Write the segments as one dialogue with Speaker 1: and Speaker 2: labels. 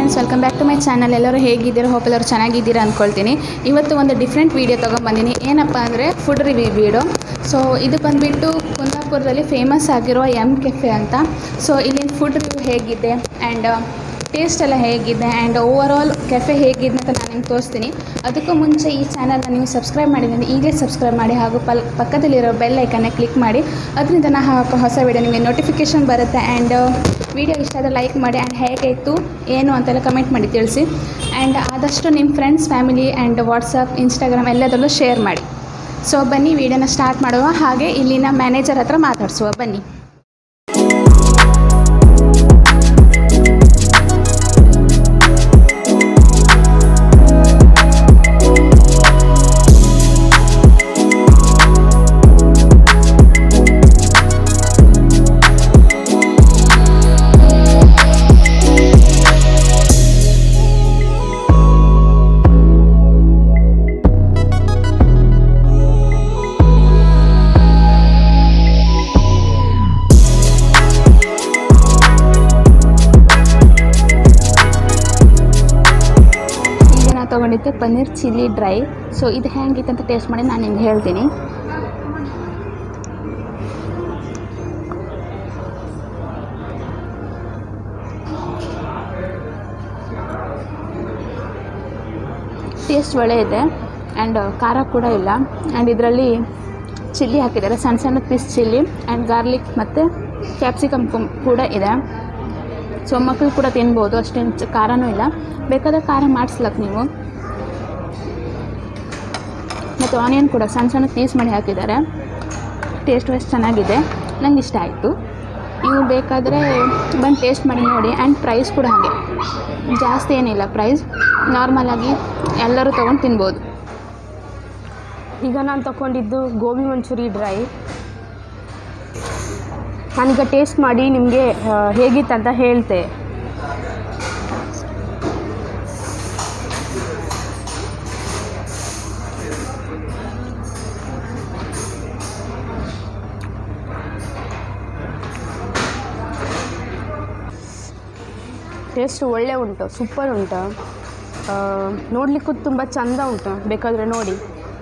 Speaker 1: friends welcome back to my channel ಎಲ್ಲರೂ ಹೇಗಿದ್ದೀರಾ hope ಎಲ್ಲರೂ ಚೆನ್ನಾಗಿದ್ದೀರಾ ಅಂದ್ಕೊಳ್ತೀನಿ ಇವತ್ತು ಒಂದು ಡಿಫ್ರೆಂಟ್ ವೀಡಿಯೋ ತೊಗೊಂಬಂದಿನಿ ಏನಪ್ಪ ಅಂದರೆ ಫುಡ್ ರಿವ್ಯೂ ವೀಡಿಯೋ ಸೊ ಇದು ಬಂದುಬಿಟ್ಟು ಕುಂದಾಪುರದಲ್ಲಿ ಫೇಮಸ್ ಆಗಿರೋ ಎಮ್ ಕೆಫೆ ಅಂತ ಸೊ ಇಲ್ಲಿನ ಫುಡ್ ರಿವ್ಯೂ ಹೇಗಿದೆ ಆ್ಯಂಡ್ ಟೇಸ್ಟ್ ಎಲ್ಲ ಹೇಗಿದೆ ಆ್ಯಂಡ್ ಓವರ್ ಆಲ್ ಕೆಫೆ ಹೇಗಿದೆ ಅಂತ ನಾನು ನಿಮ್ಗೆ ತೋರಿಸ್ತೀನಿ ಅದಕ್ಕೂ ಮುಂಚೆ ಈ ಚಾನಲ್ನ ನೀವು ಸಬ್ಸ್ಕ್ರೈಬ್ ಮಾಡಿದ್ದೀನಿ ಈಗಲೇ ಸಬ್ಸ್ಕ್ರೈಬ್ ಮಾಡಿ ಹಾಗೂ ಪಲ್ ಪಕ್ಕದಲ್ಲಿರೋ ಬೆಲ್ ಐಕನ್ನ ಕ್ಲಿಕ್ ಮಾಡಿ ಅದರಿಂದ ನಾನು ಹಾಕೋ ಹೊಸ ವೀಡಿಯೋ ನಿಮಗೆ ನೋಟಿಫಿಕೇಷನ್ ಬರುತ್ತೆ ಆ್ಯಂಡ್ ವಿಡಿಯೋ ಇಷ್ಟ ಆದರೆ ಲೈಕ್ ಮಾಡಿ ಆ್ಯಂಡ್ ಹೇಗೆ ಇತ್ತು ಏನು ಅಂತೆಲ್ಲ ಕಮೆಂಟ್ ಮಾಡಿ ತಿಳಿಸಿ ಆ್ಯಂಡ್ ಆದಷ್ಟು ನಿಮ್ಮ friends family and WhatsApp Instagram ಎಲ್ಲದರಲ್ಲೂ ಶೇರ್ ಮಾಡಿ ಸೊ ಬನ್ನಿ ವಿಡಿಯೋನ ಸ್ಟಾರ್ಟ್ ಮಾಡುವ ಹಾಗೆ ಇಲ್ಲಿನ ಮ್ಯಾನೇಜರ್ ಹತ್ರ ಮಾತಾಡಿಸುವ ಬನ್ನಿ ಈಗ ನಾನು ತೊಗೊಂಡಿದ್ದೆ ಪನ್ನೀರ್ ಚಿಲ್ಲಿ ಡ್ರೈ ಸೊ ಇದು ಹೆಂಗಿತ್ತು ಅಂತ ಟೇಸ್ಟ್ ಮಾಡಿ ನಾನು ನಿಮ್ಗೆ ಹೇಳ್ತೀನಿ ಟೇಸ್ಟ್ ಒಳ್ಳೆ ಇದೆ ಆ್ಯಂಡ್ ಖಾರ ಕೂಡ ಇಲ್ಲ ಆ್ಯಂಡ್ ಇದರಲ್ಲಿ ಚಿಲ್ಲಿ ಹಾಕಿದ್ದಾರೆ ಸಣ್ಣ ಸಣ್ಣ ಪೀಸ್ ಚಿಲ್ಲಿ ಆ್ಯಂಡ್ ಗಾರ್ಲಿಕ್ ಮತ್ತು ಕ್ಯಾಪ್ಸಿಕಮ್ ಕೂಡ ಇದೆ ಸೊ ಮಕ್ಕಳು ಕೂಡ ತಿನ್ಬೋದು ಅಷ್ಟೇನು ಚ- ಖಾರನೂ ಇಲ್ಲ ಬೇಕಾದ್ರೆ ಖಾರ ಮಾಡಿಸ್ಲಕ್ಕೆ ನೀವು ಮತ್ತು ಆನಿಯನ್ ಕೂಡ ಸಣ್ಣ ಸಣ್ಣ ಪೀಸ್ ಮಾಡಿ ಹಾಕಿದ್ದಾರೆ ಟೇಸ್ಟ್ ವೈಸ್ ಚೆನ್ನಾಗಿದೆ ನಂಗೆ ಇಷ್ಟ ಆಯಿತು ನೀವು ಬೇಕಾದರೆ ಬಂದು ಟೇಸ್ಟ್ ಮಾಡಿ ನೋಡಿ ಆ್ಯಂಡ್ ಪ್ರೈಸ್ ಕೂಡ ಹಾಗೆ ಜಾಸ್ತಿ ಏನಿಲ್ಲ ಪ್ರೈಸ್ ನಾರ್ಮಲಾಗಿ ಎಲ್ಲರೂ ತೊಗೊಂಡು ತಿನ್ಬೋದು
Speaker 2: ಈಗ ನಾನು ತಗೊಂಡಿದ್ದು ಗೋಬಿ ಮಂಚೂರಿ ಡ್ರೈ ನಾನೀಗ ಟೇಸ್ಟ್ ಮಾಡಿ ನಿಮಗೆ ಹೇಗಿತ್ತಂತ ಹೇಳ್ತೆ ಟೇಸ್ಟ್ ಒಳ್ಳೆ ಉಂಟು ಸೂಪರ್ ಉಂಟು ನೋಡಲಿಕ್ಕೂ ತುಂಬ ಚಂದ ಉಂಟು ಬೇಕಾದರೆ ನೋಡಿ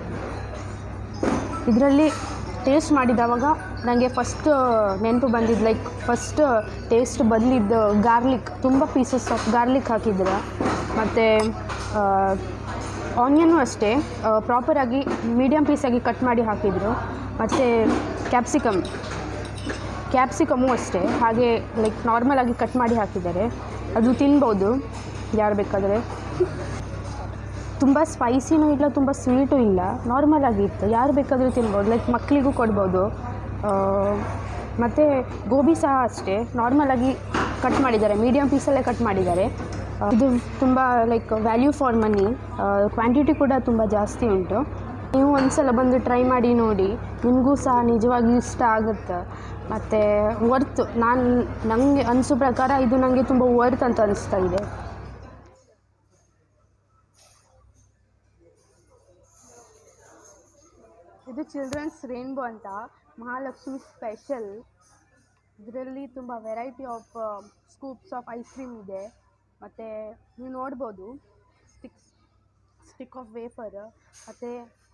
Speaker 2: ಇದರಲ್ಲಿ ಟೇಸ್ಟ್ ಮಾಡಿದವಾಗ ನನಗೆ ಫಸ್ಟ್ ನೆನಪು ಬಂದಿದ್ದು ಲೈಕ್ ಫಸ್ಟ್ ಟೇಸ್ಟ್ ಬಂದಿದ್ದು ಗಾರ್ಲಿಕ್ ತುಂಬ ಪೀಸಸ್ ಆಫ್ ಗಾರ್ಲಿಕ್ ಹಾಕಿದ್ರು ಮತ್ತು ಆನಿಯನ್ನು ಅಷ್ಟೇ ಪ್ರಾಪರಾಗಿ ಮೀಡಿಯಮ್ ಪೀಸಾಗಿ ಕಟ್ ಮಾಡಿ ಹಾಕಿದರು ಮತ್ತು ಕ್ಯಾಪ್ಸಿಕಮ್ ಕ್ಯಾಪ್ಸಿಕಮು ಅಷ್ಟೇ ಹಾಗೆ ಲೈಕ್ ನಾರ್ಮಲಾಗಿ ಕಟ್ ಮಾಡಿ ಹಾಕಿದ್ದಾರೆ ಅದು ತಿನ್ಬೋದು ಯಾರು ಬೇಕಾದರೆ ತುಂಬ ಸ್ಪೈಸಿನೂ ಇಲ್ಲ ತುಂಬ ಸ್ವೀಟು ಇಲ್ಲ ನಾರ್ಮಲ್ ಆಗಿತ್ತು ಯಾರು ಬೇಕಾದರೂ ತಿನ್ಬೋದು ಲೈಕ್ ಮಕ್ಕಳಿಗೂ ಕೊಡ್ಬೋದು ಮತ್ತು ಗೋಬಿ ಸಹ ಅಷ್ಟೇ ನಾರ್ಮಲಾಗಿ ಕಟ್ ಮಾಡಿದ್ದಾರೆ ಮೀಡಿಯಮ್ ಪೀಸಲ್ಲೇ ಕಟ್ ಮಾಡಿದ್ದಾರೆ ಆ, ಇದು ತುಂಬ like value for money quantity ಕೂಡ ತುಂಬ ಜಾಸ್ತಿ ಉಂಟು ನೀವು ಒಂದ್ಸಲ ಬಂದು ಟ್ರೈ ಮಾಡಿ ನೋಡಿ ನಿಮಗೂ ಸಹ ನಿಜವಾಗಿಯೂ ಇಷ್ಟ ಆಗುತ್ತೆ ಮತ್ತು ವರ್ತ್ ನಾನು ನನಗೆ ಅನಿಸೋ ಪ್ರಕಾರ ಇದು ನನಗೆ ತುಂಬ ವರ್ತ್ ಅಂತ ಅನಿಸ್ತಾ ಇದೆ ಇದು ಚಿಲ್ಡ್ರನ್ಸ್ ರೇನ್ಬೋ ಅಂತ ಮಹಾಲಕ್ಷ್ಮಿ ಸ್ಪೆಷಲ್ ಇದರಲ್ಲಿ ತುಂಬ variety of scoops of ice cream ಇದೆ ಮತ್ತು ನೀವು ನೋಡ್ಬೋದು ಸ್ಟಿಕ್ ಸ್ಟಿಕ್ ಆಫ್ ವೇಫರ್ ಮತ್ತು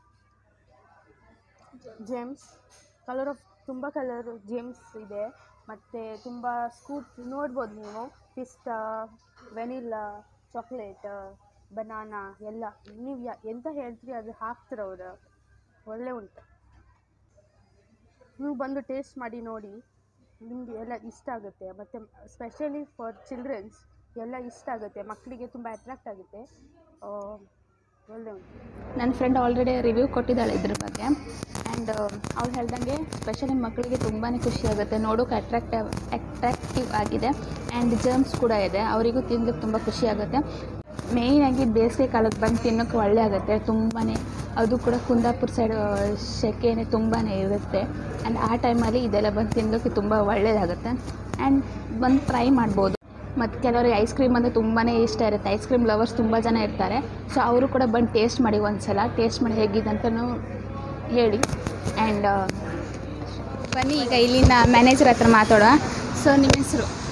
Speaker 2: ಜೇಮ್ಸ್ ಕಲರ್ ಆಫ್ ತುಂಬ ಕಲರ್ ಜೇಮ್ಸ್ ಇದೆ ಮತ್ತು ತುಂಬ ಸ್ಕೂಪ್ ನೋಡ್ಬೋದು ನೀವು ಪಿಸ್ತಾ ವೆನಿಲ್ಲಾ ಚಾಕ್ಲೇಟ್ ಬನಾನಾ ಎಲ್ಲ ನೀವು ಯಾ ಎಂತ ಹೇಳ್ತೀರಿ ಅದು ಹಾಕ್ತಾರೆ ಅವರು ಒಳ್ಳೆ ಉಂಟು ನೀವು ಬಂದು ಟೇಸ್ಟ್ ಮಾಡಿ ನೋಡಿ ನಿಮಗೆ ಎಲ್ಲ ಇಷ್ಟ ಆಗುತ್ತೆ ಮತ್ತು ಸ್ಪೆಷಲಿ ಫಾರ್ ಚಿಲ್ಡ್ರನ್ಸ್ ಎಲ್ಲ ಇಷ್ಟ ಆಗುತ್ತೆ ಮಕ್ಕಳಿಗೆ ತುಂಬ ಅಟ್ರಾಕ್ಟ್ ಆಗುತ್ತೆ ಆ, ಒಳ್ಳೆ ಉಂಟು
Speaker 1: ನನ್ನ ಫ್ರೆಂಡ್ ಆಲ್ರೆಡಿ ರಿವ್ಯೂ ಕೊಟ್ಟಿದ್ದಾಳೆ ಇದ್ರ ಬಗ್ಗೆ ಆ್ಯಂಡ್ ಅವ್ಳು ಹೇಳ್ದಂಗೆ ಸ್ಪೆಷಲಿ ಮಕ್ಕಳಿಗೆ ತುಂಬಾ ಖುಷಿ ಆಗುತ್ತೆ ನೋಡೋಕೆ ಅಟ್ರಾಕ್ಟಿವ್ ಅಟ್ರಾಕ್ಟಿವ್ ಆಗಿದೆ ಆ್ಯಂಡ್ ಜರ್ಮ್ಸ್ ಕೂಡ ಇದೆ ಅವರಿಗೂ ತಿನ್ಲಿಕ್ಕೆ ತುಂಬ ಖುಷಿ ಆಗುತ್ತೆ ಮೇಯ್ನಾಗಿ ಬೇಸಿಗೆ ಕಾಲಕ್ಕೆ ಬಂದು ತಿನ್ನೋಕ್ಕೆ ಒಳ್ಳೆ ಆಗುತ್ತೆ ತುಂಬಾ ಅದು ಕೂಡ ಕುಂದಾಪುರ ಸೈಡ್ ಸೆಕೆನೆ ತುಂಬಾ ಇರುತ್ತೆ ಆ್ಯಂಡ್ ಆ ಟೈಮಲ್ಲಿ ಇದೆಲ್ಲ ಬಂದು ತಿನ್ನೋಕ್ಕೆ ತುಂಬ ಒಳ್ಳೆಯದಾಗುತ್ತೆ ಆ್ಯಂಡ್ ಬಂದು ಟ್ರೈ ಮಾಡ್ಬೋದು ಮತ್ತು ಕೆಲವರಿಗೆ ಐಸ್ ಕ್ರೀಮ್ ಅಂದರೆ ತುಂಬಾ ಇಷ್ಟ ಇರುತ್ತೆ ಐಸ್ ಕ್ರೀಮ್ ಲವರ್ಸ್ ತುಂಬ ಜನ ಇರ್ತಾರೆ ಸೊ ಅವರು ಕೂಡ ಬಂದು ಟೇಸ್ಟ್ ಮಾಡಿ ಒಂದು ಸಲ ಟೇಸ್ಟ್ ಮಾಡಿ ಹೇಗಿದೆ ಅಂತಲೂ ಹೇಳಿ ಆ್ಯಂಡ್ ಬನ್ನಿ ಈಗ ಇಲ್ಲಿನ ಮ್ಯಾನೇಜರ್ ಹತ್ರ ಮಾತಾಡೋಣ ಸೊ ನಿಮ್ಮ ಹೆಸರು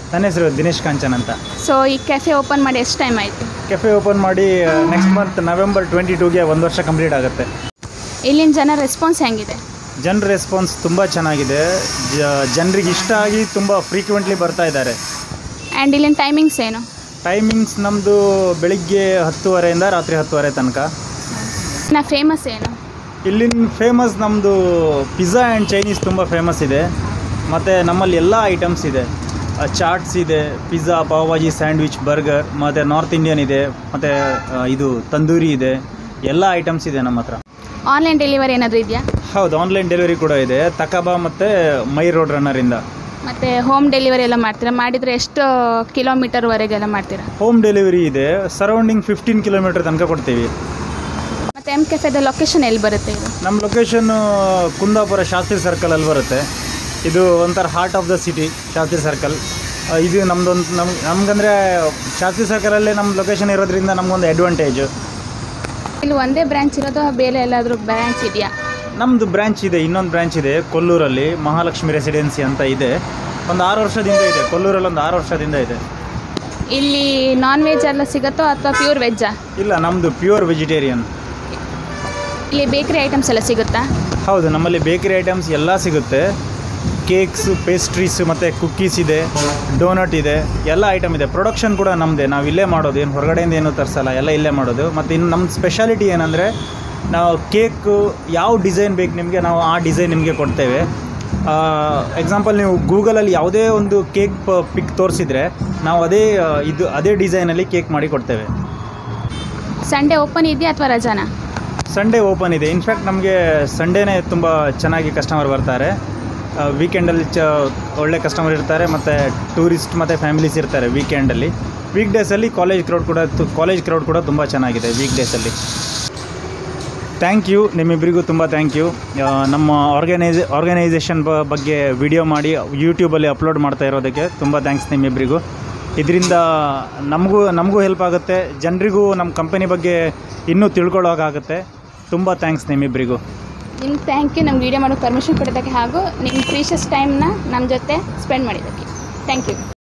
Speaker 3: ನನ್ನ ಹೆಸರು ದಿನೇಶ್ ಕಾಂಚನ್ ಅಂತ
Speaker 1: ಸೊ ಈ ಕೆಫೆ ಓಪನ್ ಮಾಡಿ ಎಷ್ಟು ಟೈಮ್ ಆಯಿತು
Speaker 3: ಕೆಫೆ ಓಪನ್ ಮಾಡಿ ನೆಕ್ಸ್ಟ್ ಮಂತ್ ನವೆಂಬರ್ ಟ್ವೆಂಟಿ ಟೂಗೆ ಒಂದು ವರ್ಷ ಕಂಪ್ಲೀಟ್ ಆಗುತ್ತೆ
Speaker 1: ಇಲ್ಲಿನ ಜನ ರೆಸ್ಪಾನ್ಸ್ ಹೆಂಗಿದೆ
Speaker 3: ಜನರ ರೆಸ್ಪಾನ್ಸ್ ತುಂಬ ಚೆನ್ನಾಗಿದೆ ಜನರಿಗೆ ಇಷ್ಟ ಆಗಿ ತುಂಬ ಫ್ರೀಕ್ವೆಂಟ್ಲಿ ಬರ್ತಾ ಇದ್ದಾರೆ
Speaker 1: ಆ್ಯಂಡ್ ಇಲ್ಲಿನ ಟೈಮಿಂಗ್ಸ್ ಏನು
Speaker 3: ಟೈಮಿಂಗ್ಸ್ ನಮ್ಮದು ಬೆಳಿಗ್ಗೆ ಹತ್ತುವರೆಯಿಂದ ರಾತ್ರಿ ಹತ್ತುವರೆ ತನಕ
Speaker 1: ನಾ ಫೇಮಸ್ ಏನು
Speaker 3: ಇಲ್ಲಿನ ಫೇಮಸ್ ನಮ್ಮದು ಪಿಜ್ಜಾ ಆ್ಯಂಡ್ ಚೈನೀಸ್ ತುಂಬ ಫೇಮಸ್ ಇದೆ ಮತ್ತು ನಮ್ಮಲ್ಲಿ ಎಲ್ಲ ಐಟಮ್ಸ್ ಇದೆ ಚಾಟ್ಸ್ ಇದೆ ಪಿಜ್ಜಾ ಪಾವ್ಭಾಜಿ ಸ್ಯಾಂಡ್ವಿಚ್ ಬರ್ಗರ್ ಮತ್ತು ನಾರ್ತ್ ಇಂಡಿಯನ್ ಇದೆ ಮತ್ತು ಇದು ತಂದೂರಿ ಇದೆ ಎಲ್ಲ ಐಟಮ್ಸ್ ಇದೆ ನಮ್ಮ ಹತ್ರ
Speaker 1: ಆನ್ಲೈನ್ ಡೆಲಿವರಿ ಏನಾದರೂ ಇದೆಯಾ
Speaker 3: ಹೌದು ಆನ್ಲೈನ್ ಡೆಲಿವರಿ ಕೂಡ ಇದೆ ತಕಬಾ ಮತ್ತು ಮೈ ರೋಡ್ ರನ್ನರಿಂದ
Speaker 1: ಮತ್ತು ಹೋಮ್ ಡೆಲಿವರಿ ಎಲ್ಲ ಮಾಡ್ತೀರಾ ಮಾಡಿದರೆ ಎಷ್ಟು ಕಿಲೋಮೀಟರ್ವರೆಗೆಲ್ಲ ಮಾಡ್ತೀರಾ
Speaker 3: ಹೋಮ್ ಡೆಲಿವರಿ ಇದೆ ಸರೌಂಡಿಂಗ್ ಫಿಫ್ಟೀನ್ ಕಿಲೋಮೀಟರ್ ತನಕ ಕೊಡ್ತೀವಿ
Speaker 1: ಮತ್ತು ಎಮ್ ಕೆಫೆದ ಲೊಕೇಶನ್ ಎಲ್ಲಿ ಬರುತ್ತೆ ಇದು
Speaker 3: ನಮ್ಮ ಲೊಕೇಶನ್ನು ಕುಂದಾಪುರ ಶಾಸ್ತ್ರಿ ಸರ್ಕಲಲ್ಲಿ ಬರುತ್ತೆ ಇದು ಒಂಥರ heart of the city Shastri circle ಇದು ನಮ್ಮದೊಂದು ನಮ್ಗೆ ನಮ್ಗಂದರೆ ಶಾಸ್ತ್ರಿ ಸರ್ಕಲಲ್ಲೇ ನಮ್ಮ ಲೊಕೇಶನ್ ಇರೋದ್ರಿಂದ ನಮಗೊಂದು ಅಡ್ವಾಂಟೇಜು
Speaker 1: ಇಲ್ಲಿ ಒಂದೇ ಬ್ರಾಂಚ್ ಇರೋದು ಬೇರೆ ಎಲ್ಲಾದರೂ ಬ್ರಾಂಚ್ ಇದೆಯಾ
Speaker 3: ನಮ್ಮದು ಬ್ರ್ಯಾಂಚ್ ಇದೆ ಇನ್ನೊಂದು ಬ್ರ್ಯಾಂಚ್ ಇದೆ ಕೊಲ್ಲೂರಲ್ಲಿ ಮಹಾಲಕ್ಷ್ಮಿ ರೆಸಿಡೆನ್ಸಿ ಅಂತ ಇದೆ ಒಂದು ಆರು ವರ್ಷದಿಂದ ಇದೆ ಕೊಲ್ಲೂರಲ್ಲಿ ಒಂದು ಆರು ವರ್ಷದಿಂದ ಇದೆ
Speaker 1: ಇಲ್ಲಿ ನಾನ್ ವೆಜ್ ಎಲ್ಲ ಸಿಗುತ್ತೋ ಅಥವಾ ಪ್ಯೂರ್ ವೆಜ್ಜಾ
Speaker 3: ಇಲ್ಲ ನಮ್ಮದು ಪ್ಯೂರ್ ವೆಜಿಟೇರಿಯನ್
Speaker 1: ಇಲ್ಲಿ ಬೇಕ್ರಿ ಐಟಮ್ಸ್ ಎಲ್ಲ ಸಿಗುತ್ತಾ
Speaker 3: ಹೌದು ನಮ್ಮಲ್ಲಿ ಬೇಕರಿ ಐಟಮ್ಸ್ ಎಲ್ಲ ಸಿಗುತ್ತೆ ಕೇಕ್ಸ್ ಪೇಸ್ಟ್ರೀಸ್ ಮತ್ತು ಕುಕ್ಕೀಸ್ ಇದೆ ಡೋನಟ್ ಇದೆ ಎಲ್ಲ ಐಟಮ್ ಇದೆ ಪ್ರೊಡಕ್ಷನ್ ಕೂಡ ನಮ್ಮದೇ ನಾವು ಇಲ್ಲೇ ಮಾಡೋದು ಏನು ಹೊರಗಡೆಯಿಂದ ಏನು ತರಿಸಲ್ಲ ಎಲ್ಲ ಇಲ್ಲೇ ಮಾಡೋದು ಮತ್ತು ಇನ್ನು ನಮ್ಮ ಸ್ಪೆಷಾಲಿಟಿ ಏನಂದರೆ ನಾವು ಕೇಕು ಯಾವ ಡಿಸೈನ್ ಬೇಕು ನಿಮಗೆ ನಾವು ಆ ಡಿಸೈನ್ ನಿಮಗೆ ಕೊಡ್ತೇವೆ ಎಕ್ಸಾಂಪಲ್ ನೀವು ಗೂಗಲಲ್ಲಿ ಯಾವುದೇ ಒಂದು ಕೇಕ್ ಪಿಕ್ ತೋರಿಸಿದ್ರೆ ನಾವು ಅದೇ ಆ, ಇದು ಅದೇ ಡಿಸೈನಲ್ಲಿ ಕೇಕ್ ಮಾಡಿ ಕೊಡ್ತೇವೆ
Speaker 1: ಸಂಡೇ ಓಪನ್ ಇದೆಯಾ ಅಥವಾ ರಜಾನಾ
Speaker 3: ಸಂಡೇ ಓಪನ್ ಇದೆ ಇನ್ಫ್ಯಾಕ್ಟ್ ನಮಗೆ ಸಂಡೇನೇ ತುಂಬ ಚೆನ್ನಾಗಿ ಕಸ್ಟಮರ್ ಬರ್ತಾರೆ ವೀಕೆಂಡಲ್ಲಿ ಚ ಒಳ್ಳೆ ಕಸ್ಟಮರ್ ಇರ್ತಾರೆ ಮತ್ತು ಟೂರಿಸ್ಟ್ ಮತ್ತು ಫ್ಯಾಮಿಲೀಸ್ ಇರ್ತಾರೆ ವೀಕೆಂಡಲ್ಲಿ ವೀಕ್ ಡೇಸಲ್ಲಿ ಕಾಲೇಜ್ ಕ್ರೌಡ್ ಕೂಡ ಕಾಲೇಜ್ ಕ್ರೌಡ್ ಕೂಡ ತುಂಬ ಚೆನ್ನಾಗಿದೆ ವೀಕ್ ಡೇಸಲ್ಲಿ ಥ್ಯಾಂಕ್ ಯು ನಿಮ್ಮಿಬ್ಬರಿಗೂ ತುಂಬ ಥ್ಯಾಂಕ್ ಯು ನಮ್ಮ ಆರ್ಗನೈಸ್ ಆರ್ಗನೈಸೇಷನ್ ಬಗ್ಗೆ ವಿಡಿಯೋ ಮಾಡಿ ಯೂಟ್ಯೂಬಲ್ಲಿ ಅಪ್ಲೋಡ್ ಮಾಡ್ತಾ ಇರೋದಕ್ಕೆ ತುಂಬ ಥ್ಯಾಂಕ್ಸ್ ನಿಮ್ಮಿಬ್ಬರಿಗೂ ಇದರಿಂದ ನಮಗೂ ನಮಗೂ ಹೆಲ್ಪ್ ಆಗುತ್ತೆ ಜನರಿಗೂ ನಮ್ಮ ಕಂಪನಿ ಬಗ್ಗೆ ಇನ್ನೂ ತಿಳ್ಕೊಳ್ಳೋಕ್ಕಾಗುತ್ತೆ ತುಂಬ ಥ್ಯಾಂಕ್ಸ್ ನಿಮ್ಮಿಬ್ಬರಿಗೂ
Speaker 1: ನಿಮ್ಗೆ ಥ್ಯಾಂಕ್ ಯು ನಮ್ಗೆ ವೀಡಿಯೋ ಮಾಡೋಕ್ಕೆ ಪರ್ಮಿಷನ್ ಕೊಡೋದಕ್ಕೆ ಹಾಗೂ ನಿಮ್ಮ ಪ್ರೀಷಿಯಸ್ ಟೈಮ್ನ ನಮ್ಮ ಜೊತೆ ಸ್ಪೆಂಡ್ ಮಾಡಿದ್ದಕ್ಕೆ ಥ್ಯಾಂಕ್ ಯು